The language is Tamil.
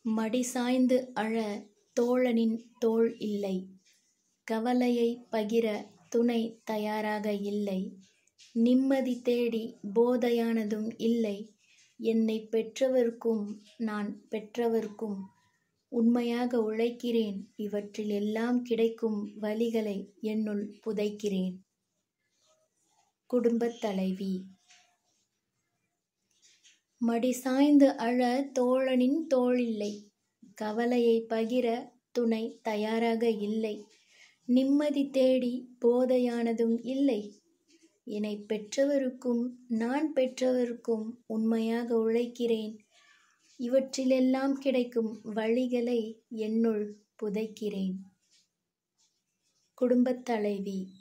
மடி சாய்ந்து அழ தோழனின் தோள் இல்லை கவலையைப் பகிர துணை தயாராக இல்லை நிம்மதி தேடி போதையானதும் இல்லை என்னைப் பெற்றவர்க்கும் நான் பெற்றவர்க்கும் உண்மையாக உழைக்கிறேன் இவற்றில் எல்லாம் கிடைக்கும் வலிகளை என்னுள் புதைக்கிறேன் குடும்பத் தலைவி மடி சாய்ந்து அழ தோழனின் தோளில்லை கவலையைப் பகிர துணை தயாராக இல்லை நிம்மதி தேடி போதையானதும் இல்லை என்னைப் பெற்றவருக்கும் நான் பெற்றவருக்கும் உண்மையாக உழைக்கிறேன் இவற்றிலெல்லாம் கிடைக்கும் வழிகளை என்னுள் புதைக்கிறேன் குடும்பத் தலைவி